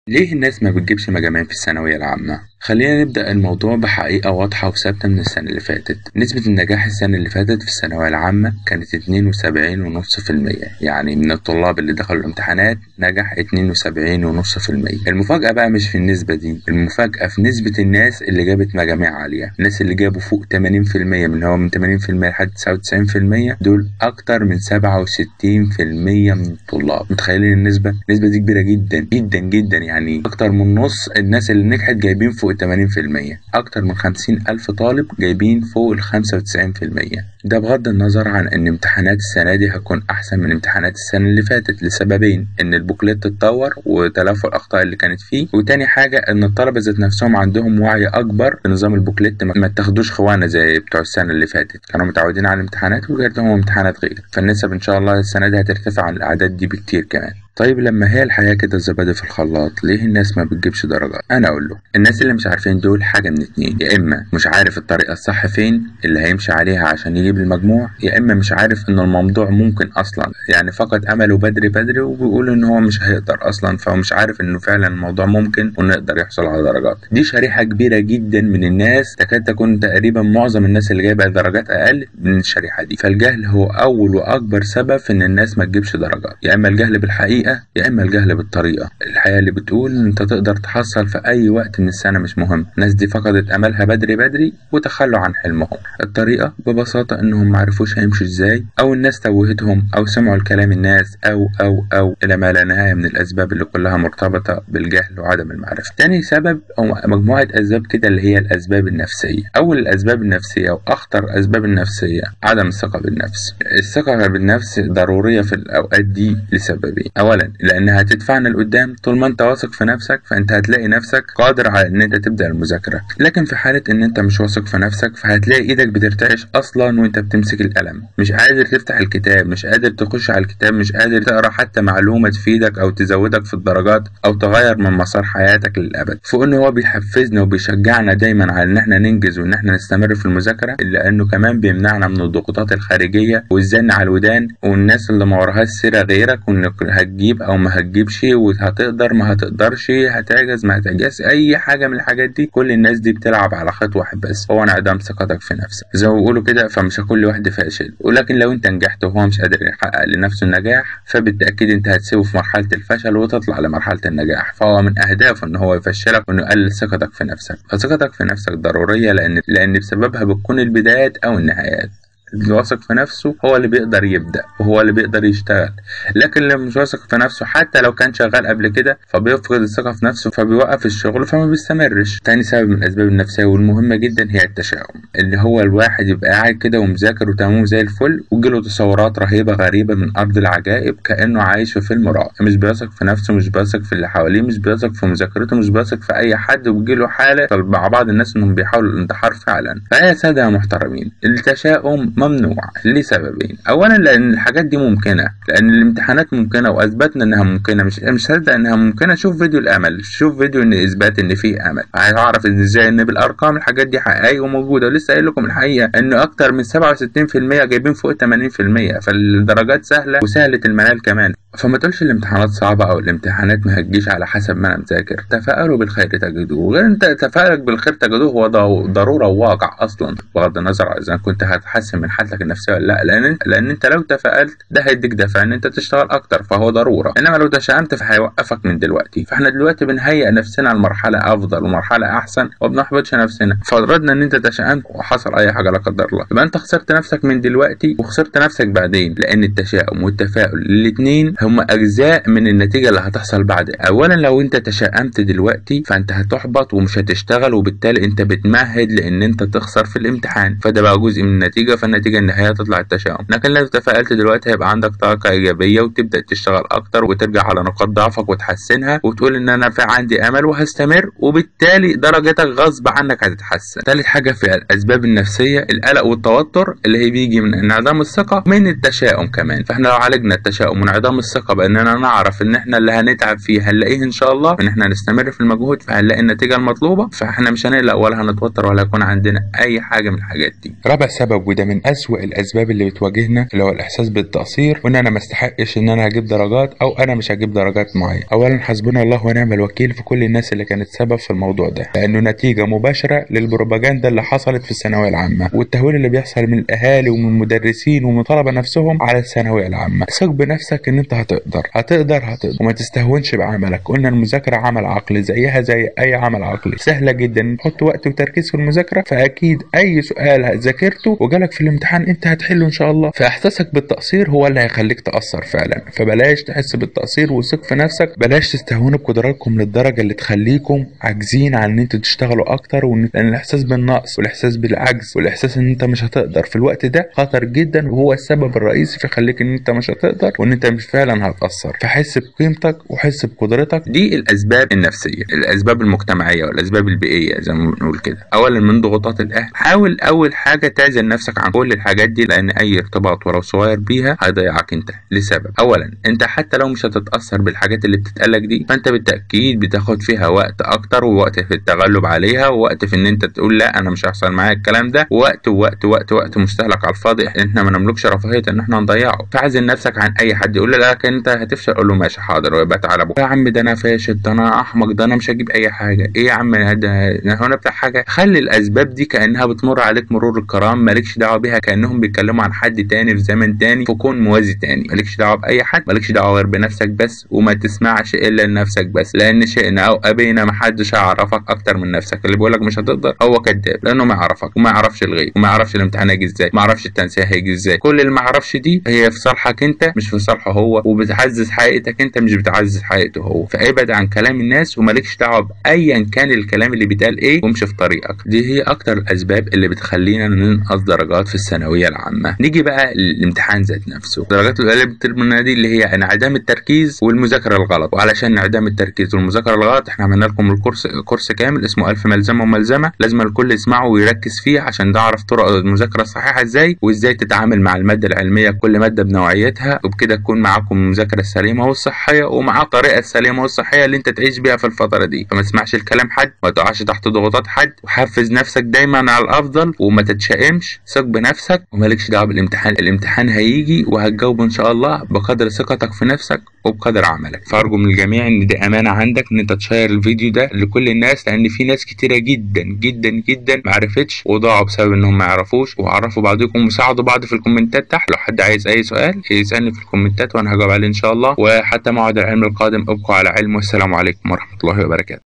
ليه الناس ما بتجيبش مجاميع في الثانوية العامة؟ خلينا نبدأ الموضوع بحقيقة واضحة وثابتة من السنة اللي فاتت نسبة النجاح السنة اللي فاتت في الثانوية العامة كانت اتنين وسبعين ونص في المية يعني من الطلاب اللي دخلوا الامتحانات نجح اتنين وسبعين ونص في المية المفاجأة بقى مش في النسبة دي المفاجأة في نسبة الناس اللي جابت مجاميع عالية الناس اللي جابوا فوق تمانين في المية من هو من تمانين في المية لحد تسعة وتسعين في المية دول أكتر من سبعة وستين في المية من الطلاب متخيلين النسبة؟ النسبة دي كبيرة جدا جدا جدا يعني أكتر من نص الناس اللي نجحت جايبين فوق التمانين في المية أكتر من خمسين ألف طالب جايبين فوق الخمسة وتسعين في المية ده بغض النظر عن إن امتحانات السنة دي هتكون أحسن من امتحانات السنة اللي فاتت لسببين إن البوكلت اتطور وتلافى الأخطاء اللي كانت فيه وتاني حاجة إن الطلبة ذات نفسهم عندهم وعي أكبر بنظام البوكلت ما اتاخدوش خوانة زي بتوع السنة اللي فاتت كانوا متعودين على الامتحانات وجاتهم امتحانات غير فالنسب إن شاء الله السنة دي هترتفع عن الأعداد دي بكتير كمان طيب لما هي الحياة كده زبادي في الخلاط ليه الناس ما بتجيبش درجات أنا أقول له الناس اللي مش عارفين دول حاجة من اتنين يا إما مش عارف الطريقة الصح فين اللي هيمشي عليها عشان يجيب المجموع يا إما مش عارف إن الموضوع ممكن أصلا يعني فقد أمله بدري بدري وبيقول إن هو مش هيقدر أصلا فهو مش عارف إنه فعلا الموضوع ممكن وإنه يقدر يحصل على درجات دي شريحة كبيرة جدا من الناس تكاد تكون تقريبا معظم الناس اللي جايبة درجات أقل من الشريحة دي فالجهل هو أول وأكبر سبب في إن الناس ما تجيبش درجات يا إما الجهل بالحقيقة يا إما الجهل بالطريقة الحياة اللي بتقول انت تقدر تحصل في اي وقت من السنة مش مهم الناس دي فقدت املها بدري بدري وتخلوا عن حلمهم الطريقة ببساطة انهم معرفوش هيمشوا ازاي او الناس توهتهم او سمعوا الكلام الناس او او او الى ما لا نهاية من الاسباب اللي كلها مرتبطة بالجهل وعدم المعرفة تاني سبب او مجموعة اسباب كده اللي هي الاسباب النفسية اول الاسباب النفسية واخطر اسباب النفسية عدم الثقة بالنفس الثقة بالنفس ضرورية في الاوقات دي لسببين اولا لانها هتدفعنا لقدام طول ما انت واثق في نفسك فانت هتلاقي نفسك قادر على ان انت تبدا المذاكره لكن في حاله ان انت مش واثق في نفسك فهتلاقي ايدك بترتعش اصلا وانت بتمسك القلم مش قادر تفتح الكتاب مش قادر تخش على الكتاب مش قادر تقرا حتى معلومه تفيدك او تزودك في الدرجات او تغير من مسار حياتك للابد فوق ان هو بيحفزنا وبيشجعنا دايما على ان احنا ننجز وان احنا نستمر في المذاكره الا انه كمان بيمنعنا من الضغوطات الخارجيه والزن على الودان والناس اللي ما وراهاش سيره غيرك وانك هتجيب او ما هتجيبش وهتقدر ما هتقدرش هتعجز ما هتعجز اي حاجه من الحاجات دي كل الناس دي بتلعب على خط واحد بس هو انعدام ثقتك في نفسك زي ما بيقولوا كده فمش كل واحد فاشل ولكن لو انت نجحت وهو مش قادر يحقق لنفسه النجاح فبالتاكيد انت هتسيبه في مرحله الفشل وتطلع لمرحله النجاح فهو من اهدافه ان هو يفشلك وانه يقلل ثقتك في نفسك فثقتك في نفسك ضروريه لان لان بسببها بتكون البدايات او النهايات اللي واثق في نفسه هو اللي بيقدر يبدأ وهو اللي بيقدر يشتغل لكن اللي مش واثق في نفسه حتى لو كان شغال قبل كده فبيفقد الثقة في نفسه فبيوقف الشغل فما بيستمرش تاني سبب من الأسباب النفسية والمهمة جدا هي التشاؤم اللي هو الواحد يبقى قاعد كده ومذاكر وتمام زي الفل ويجيله تصورات رهيبة غريبة من أرض العجائب كأنه عايش في فيلم رعب مش بيثق في نفسه مش بيثق في اللي حواليه مش بيثق في مذاكرته مش بيثق في أي حد وبيجيله حالة مع بعض الناس إنهم بيحاولوا الانتحار فعلا فيا سادة محترمين التشاؤم ممنوع لسببين اولا لان الحاجات دي ممكنه لان الامتحانات ممكنه واثبتنا انها ممكنه مش مش هصدق انها ممكنه شوف فيديو الامل شوف فيديو ان اثبات ان في امل هتعرف ان ازاي ان بالارقام الحاجات دي حقيقيه وموجوده ولسه قايل لكم الحقيقه ان اكتر من 67% جايبين فوق 80% فالدرجات سهله وسهله المنال كمان فما تقولش الامتحانات صعبة أو الامتحانات ما هتجيش على حسب ما أنا مذاكر تفاءلوا بالخير تجدوه غير أنت تفاؤلك بالخير تجدوه هو ضرورة وواقع أصلا بغض النظر إذا كنت هتحسن من حالتك النفسية ولا لا لأن لأن أنت لو تفائلت ده هيديك دفع إن أنت تشتغل أكتر فهو ضرورة إنما لو تشائمت فهيوقفك من دلوقتي فإحنا دلوقتي بنهيئ نفسنا لمرحلة أفضل ومرحلة أحسن وبنحبطش نفسنا فردنا إن أنت تشائمت وحصل أي حاجة لا قدر الله يبقى أنت خسرت نفسك من دلوقتي وخسرت نفسك بعدين لأن التشاؤم والتفاؤل الاتنين هم أجزاء من النتيجة اللي هتحصل بعد أولا لو أنت تشائمت دلوقتي فأنت هتحبط ومش هتشتغل وبالتالي أنت بتمهد لأن أنت تخسر في الامتحان فده بقى جزء من النتيجة فالنتيجة النهائية تطلع التشاؤم لكن لو تفائلت دلوقتي هيبقى عندك طاقة إيجابية وتبدأ تشتغل أكتر وترجع على نقاط ضعفك وتحسنها وتقول إن أنا في عندي أمل وهستمر وبالتالي درجتك غصب عنك هتتحسن تالت حاجة في الأسباب النفسية القلق والتوتر اللي هي بيجي من انعدام الثقة من التشاؤم كمان فاحنا لو عالجنا التشاؤم وانعدام الثقة الثقه باننا نعرف ان احنا اللي هنتعب فيه هنلاقيه ان شاء الله ان احنا نستمر في المجهود فهنلاقي النتيجه المطلوبه فاحنا مش هنقلق ولا هنتوتر ولا يكون عندنا اي حاجه من الحاجات دي رابع سبب وده من أسوأ الأسباب اللي بتواجهنا اللي هو الإحساس بالتقصير وإن أنا ما استحقش إن أنا هجيب درجات أو أنا مش هجيب درجات معينة. أولا حسبنا الله ونعم الوكيل في كل الناس اللي كانت سبب في الموضوع ده لأنه نتيجة مباشرة للبروباجندا اللي حصلت في الثانوية العامة والتهويل اللي بيحصل من الأهالي ومن المدرسين ومن الطلبة نفسهم على الثانوية العامة. ثق بنفسك إن أنت هتقدر هتقدر هتقدر وما تستهونش بعملك قلنا المذاكرة عمل عقلي زيها زي أي عمل عقلي سهلة جدا نحط وقت وتركيز في المذاكرة فأكيد أي سؤال ذاكرته وجالك في الامتحان أنت هتحله إن شاء الله فإحساسك بالتقصير هو اللي هيخليك تأثر فعلا فبلاش تحس بالتقصير وثق في نفسك بلاش تستهونوا بقدراتكم للدرجة اللي تخليكم عاجزين عن إن أنتوا تشتغلوا أكتر وإن لأن الإحساس بالنقص والإحساس بالعجز والإحساس إن أنت مش هتقدر في الوقت ده خطر جدا وهو السبب الرئيسي في يخليك إن أنت مش هتقدر وإن أنت مش فعلا هتأثر فحس بقيمتك وحس بقدرتك دي الاسباب النفسيه الاسباب المجتمعيه والاسباب البيئيه زي ما بنقول كده اولا من ضغوطات الاهل حاول اول حاجه تعزل نفسك عن كل الحاجات دي لان اي ارتباط ولو صغير بيها هيضيعك انت لسبب اولا انت حتى لو مش هتتاثر بالحاجات اللي بتتقالك دي فانت بالتاكيد بتاخد فيها وقت اكتر ووقت في التغلب عليها ووقت في ان انت تقول لا انا مش هيحصل معايا الكلام ده ووقت ووقت ووقت وقت مستهلك على الفاضي احنا ما نملكش رفاهيه ان احنا نضيعه فاعزل نفسك عن اي حد يقول لك انت هتفشل قول له ماشي حاضر ويبقى تعالى بكره يا عم ده انا فاشل ده انا احمق ده انا مش هجيب اي حاجه ايه يا عم ده هو انا بتاع حاجه خلي الاسباب دي كانها بتمر عليك مرور الكرام مالكش دعوه بيها كانهم بيتكلموا عن حد تاني في زمن تاني في كون موازي تاني مالكش دعوه باي حد مالكش دعوه غير بنفسك بس وما تسمعش الا لنفسك بس لان شئنا او ابينا ما حدش هيعرفك اكتر من نفسك اللي بيقولك مش هتقدر هو كذاب لانه ما يعرفك وما يعرفش الغيب وما يعرفش الامتحان هيجي ازاي ما يعرفش التنسيق هيجي ازاي كل اللي ما يعرفش دي هي في صالحك انت مش في صالحه هو وبتعزز حقيقتك انت مش بتعزز حقيقته هو فابعد عن كلام الناس ومالكش دعوه بايا كان الكلام اللي بيتقال ايه وامشي في طريقك دي هي اكتر الاسباب اللي بتخلينا ننقص درجات في الثانويه العامه نيجي بقى للامتحان ذات نفسه الدرجات القليله اللي بترمينا دي اللي هي انعدام التركيز والمذاكره الغلط وعلشان انعدام التركيز والمذاكره الغلط احنا عملنا لكم الكورس كورس كامل اسمه ألف ملزمه وملزمه لازم الكل يسمعه ويركز فيه عشان تعرف طرق المذاكره الصحيحه ازاي وازاي تتعامل مع الماده العلميه كل ماده بنوعيتها وبكده تكون معاكم المذاكره السليمه والصحيه ومعاه الطريقه السليمه والصحيه اللي انت تعيش بيها في الفتره دي فما تسمعش الكلام حد ما تقعش تحت ضغوطات حد وحفز نفسك دايما على الافضل وما تتشائمش ثق بنفسك ومالكش دعوه بالامتحان الامتحان هيجي وهتجاوب ان شاء الله بقدر ثقتك في نفسك وبقدر عملك فارجو من الجميع ان دي امانه عندك ان انت تشير الفيديو ده لكل الناس لان في ناس كتيره جدا جدا جدا ما عرفتش وضاعوا بسبب انهم ما يعرفوش وعرفوا بعضكم وساعدوا بعض في الكومنتات تحت لو حد عايز اي سؤال يسالني في الكومنتات وانا هجاوب عليه ان شاء الله وحتى موعد العلم القادم ابقوا على علم والسلام عليكم ورحمه الله وبركاته